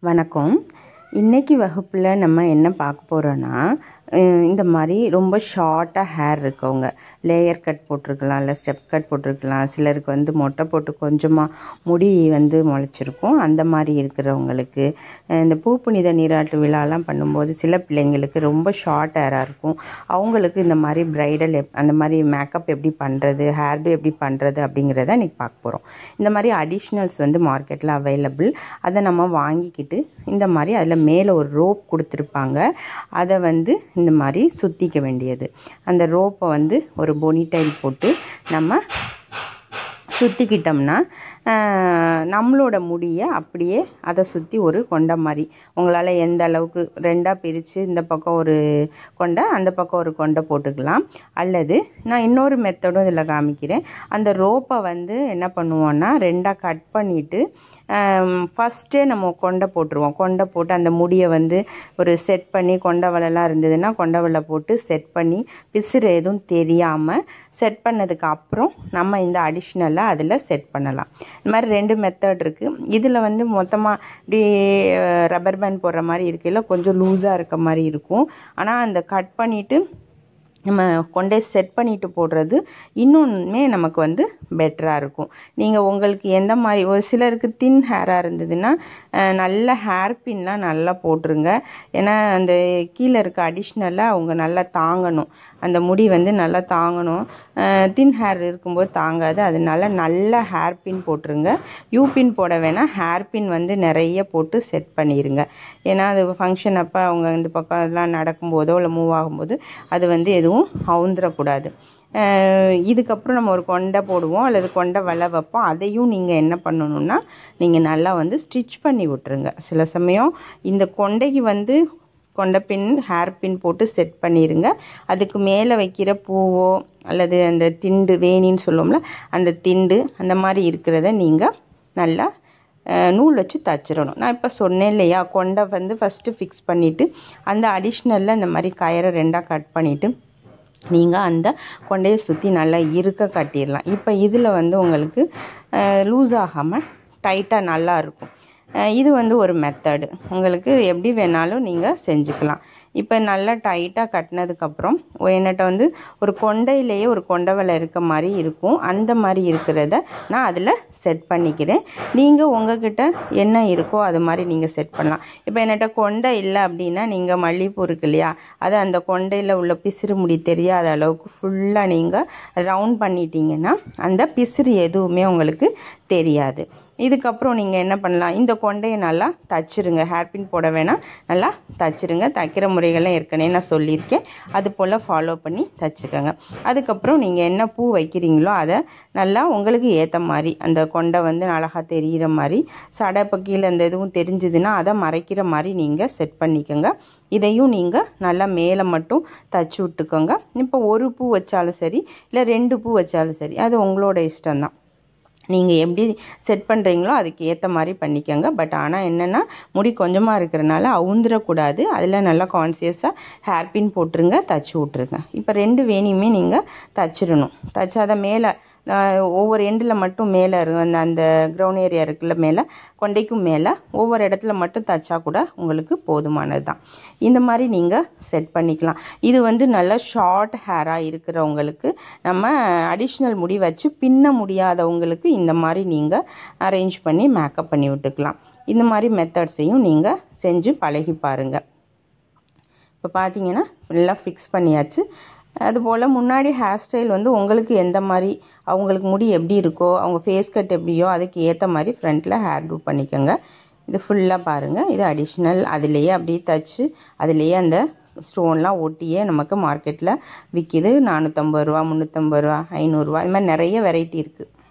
வணக்கம் இன்றைக்கி வகுப்பில் நம்ம என்ன பார்க்க போகிறோன்னா இந்த மாதிரி ரொம்ப ஷார்ட்டாக ஹேர் இருக்கவங்க லேயர் கட் போட்டிருக்கலாம் இல்லை ஸ்டெப் கட் போட்டிருக்கலாம் சிலருக்கு வந்து மொட்டை போட்டு கொஞ்சமாக முடி வந்து முளைச்சிருக்கும் அந்த மாதிரி இருக்கிறவங்களுக்கு இந்த பூப்புனித நீராட்டு விழாலாம் பண்ணும்போது சில பிள்ளைங்களுக்கு ரொம்ப ஷார்ட் ஹேராக இருக்கும் அவங்களுக்கு இந்த மாதிரி ப்ரைடல் எப் அந்த மாதிரி மேக்கப் எப்படி பண்ணுறது ஹேர் டூ எப்படி பண்ணுறது அப்படிங்கிறத இன்றைக்கி பார்க்க போகிறோம் இந்த மாதிரி அடிஷ்னல்ஸ் வந்து மார்க்கெட்டில் அவைலபிள் அதை நம்ம வாங்கிக்கிட்டு இந்த மாதிரி அதில் மேலே ஒரு ரோப் கொடுத்துருப்பாங்க அதை வந்து இந்த மாதிரி சுற்றிக்க வேண்டியது அந்த ரோப்பை வந்து ஒரு பொனிடைல் போட்டு நம்ம சுற்றிக்கிட்டோம்னா நம்மளோட முடியை அப்படியே அதை சுற்றி ஒரு கொண்டை மாதிரி உங்களால் எந்த அளவுக்கு ரெண்டாக பிரித்து இந்த பக்கம் ஒரு கொண்டை அந்த பக்கம் ஒரு கொண்டை போட்டுக்கலாம் அல்லது நான் இன்னொரு மெத்தடும் இதில் காமிக்கிறேன் அந்த ரோப்பை வந்து என்ன பண்ணுவோன்னா ரெண்டாக கட் பண்ணிவிட்டு ஃபஸ்ட்டே நம்ம கொண்டை போட்டுருவோம் கொண்டை போட்டு அந்த முடியை வந்து ஒரு செட் பண்ணி கொண்டவலைலாம் இருந்ததுன்னா கொண்டவலை போட்டு செட் பண்ணி பிசுறு எதுவும் தெரியாமல் செட் பண்ணதுக்கு அப்புறம் நம்ம இந்த அடிஷ்னலாக அதில் செட் பண்ணலாம் இந்த மாதிரி ரெண்டு மெத்தட் இருக்குது இதில் வந்து மொத்தமாக இப்படி ரப்பர் பேண்ட் போடுற மாதிரி இருக்கையில் கொஞ்சம் லூஸாக இருக்க மாதிரி இருக்கும் ஆனால் அந்த கட் பண்ணிவிட்டு நம்ம கொண்டே செட் பண்ணிட்டு போடுறது இன்னொன்றுமே நமக்கு வந்து பெட்டராக இருக்கும் நீங்கள் உங்களுக்கு எந்த மாதிரி ஒரு சிலருக்கு தின் ஹேராக இருந்ததுன்னா நல்ல ஹேர் பின்லாம் நல்லா போட்டுருங்க ஏன்னா அந்த கீழே இருக்க அடிஷ்னலாக அவங்க நல்லா தாங்கணும் அந்த முடி வந்து நல்லா தாங்கணும் தின் ஹேர் இருக்கும்போது தாங்காது அதனால நல்ல ஹேர் பின் போட்டுருங்க யூ பின் போட வேணால் ஹேர் பின் வந்து நிறைய போட்டு செட் பண்ணிடுங்க ஏன்னா அது ஃபங்க்ஷன் அப்போ அவங்க இந்த பக்கம் எல்லாம் நடக்கும்போதோ இல்லை மூவ் ஆகும்போது அது வந்து எதுவும் அவுந்துடக்கூடாது இதுக்கப்புறம் நம்ம ஒரு கொண்டை போடுவோம் அல்லது கொண்டை வலை வைப்போம் அதையும் நீங்கள் என்ன பண்ணணுன்னா நீங்கள் நல்லா வந்து ஸ்டிச் பண்ணி விட்டுருங்க சில சமயம் இந்த கொண்டைக்கு வந்து கொண்ட பின் ஹேர் பின் போட்டு செட் பண்ணிடுங்க அதுக்கு மேலே வைக்கிற பூவோ அல்லது அந்த திண்டு வேணின்னு சொல்லுவோம்ல அந்த திண்டு அந்த மாதிரி இருக்கிறத நீங்கள் நல்லா நூல் வச்சு தச்சிடணும் நான் இப்போ சொன்னேன் இல்லையா கொண்டை வந்து ஃபஸ்ட்டு ஃபிக்ஸ் பண்ணிவிட்டு அந்த அடிஷ்னலில் இந்த மாதிரி கயரை ரெண்டாக கட் பண்ணிவிட்டு நீங்கள் அந்த கொண்டையை சுற்றி நல்லா இருக்க கட்டிடலாம் இப்போ இதில் வந்து உங்களுக்கு லூஸ் ஆகாமல் டைட்டாக நல்லா இருக்கும் இது வந்து ஒரு மெத்தடு உங்களுக்கு எப்படி வேணாலும் நீங்கள் செஞ்சுக்கலாம் இப்போ நல்லா டைட்டாக கட்டினதுக்கப்புறம் என்கிட்ட வந்து ஒரு கொண்டையிலேயே ஒரு கொண்டவலை இருக்க மாதிரி இருக்கும் அந்த மாதிரி இருக்கிறத நான் அதில் செட் பண்ணிக்கிறேன் நீங்கள் உங்ககிட்ட என்ன இருக்கோ அது மாதிரி நீங்கள் செட் பண்ணலாம் இப்போ என்கிட்ட கொண்டை இல்லை அப்படின்னா நீங்கள் மல்லிகைப்பூ இருக்கு இல்லையா அதை அந்த கொண்டையில் உள்ள பிசிறு முடி தெரியாத அளவுக்கு ஃபுல்லாக நீங்கள் ரவுண்ட் பண்ணிட்டீங்கன்னா அந்த பிசிறு எதுவுமே உங்களுக்கு தெரியாது இதுக்கப்புறம் நீங்கள் என்ன பண்ணலாம் இந்த கொண்டையை நல்லா தச்சிருங்க ஹேர்பின் போட வேணாம் நல்லா தச்சிருங்க தைக்கிற முறைகள்லாம் ஏற்கனவே நான் சொல்லியிருக்கேன் அது போல் ஃபாலோ பண்ணி தச்சுக்கோங்க அதுக்கப்புறம் நீங்கள் என்ன பூ வைக்கிறீங்களோ அதை நல்லா உங்களுக்கு ஏற்ற மாதிரி அந்த கொண்டை வந்து அழகாக தெரிகிற மாதிரி சடை இப்போ கீழே அந்த எதுவும் தெரிஞ்சுதுன்னா அதை மறைக்கிற மாதிரி நீங்கள் செட் பண்ணிக்கோங்க இதையும் நீங்கள் நல்லா மேலே மட்டும் தச்சு விட்டுக்கோங்க இப்போ ஒரு பூ வச்சாலும் சரி இல்லை ரெண்டு பூ வச்சாலும் சரி அது உங்களோட இஷ்டம்தான் நீங்கள் எப்படி செட் பண்ணுறீங்களோ அதுக்கு ஏற்ற மாதிரி பண்ணிக்கோங்க பட் ஆனால் என்னென்னா முடி கொஞ்சமாக இருக்கிறனால அவுந்துடக்கூடாது அதில் நல்லா கான்சியஸாக ஹேர் பின் போட்டுருங்க தச்சு விட்ருங்க இப்போ ரெண்டு வேணியுமே நீங்கள் தச்சிடணும் தச்சாத மேலே ஒவ்வொரு எண்டில் மட்டும் மேலே அந்த அந்த க்ரௌண்ட் ஏரியா இருக்குல்ல மேலே கொண்டைக்கும் மேலே ஒவ்வொரு இடத்துல மட்டும் தைச்சா கூட உங்களுக்கு போதுமானது தான் இந்த மாதிரி நீங்கள் செட் பண்ணிக்கலாம் இது வந்து நல்ல ஷார்ட் ஹேராக இருக்கிறவங்களுக்கு நம்ம அடிஷ்னல் முடி வச்சு பின்ன முடியாதவங்களுக்கு இந்த மாதிரி நீங்கள் அரேஞ்ச் பண்ணி மேக்கப் பண்ணி விட்டுக்கலாம் இந்த மாதிரி மெத்தட்ஸையும் நீங்கள் செஞ்சு பழகி பாருங்கள் இப்போ பார்த்தீங்கன்னா ஃபுல்லாக ஃபிக்ஸ் பண்ணியாச்சு அதுபோல் முன்னாடி ஹேர் ஸ்டைல் வந்து உங்களுக்கு எந்த மாதிரி அவங்களுக்கு முடி எப்படி இருக்கோ அவங்க ஃபேஸ் கட் எப்படியோ அதுக்கு ஏற்ற மாதிரி ஃப்ரண்ட்டில் ஹேர் டூ பண்ணிக்கோங்க இது ஃபுல்லாக பாருங்கள் இது அடிஷ்னல் அதுலேயே அப்படியே தச்சு அதுலேயே அந்த ஸ்டோன்லாம் ஒட்டியே நமக்கு மார்க்கெட்டில் விற்கிது நானூற்றம்பது ரூபா முந்நூற்றம்பது ரூபா ஐநூறுரூவா இது மாதிரி நிறைய வெரைட்டி இருக்குது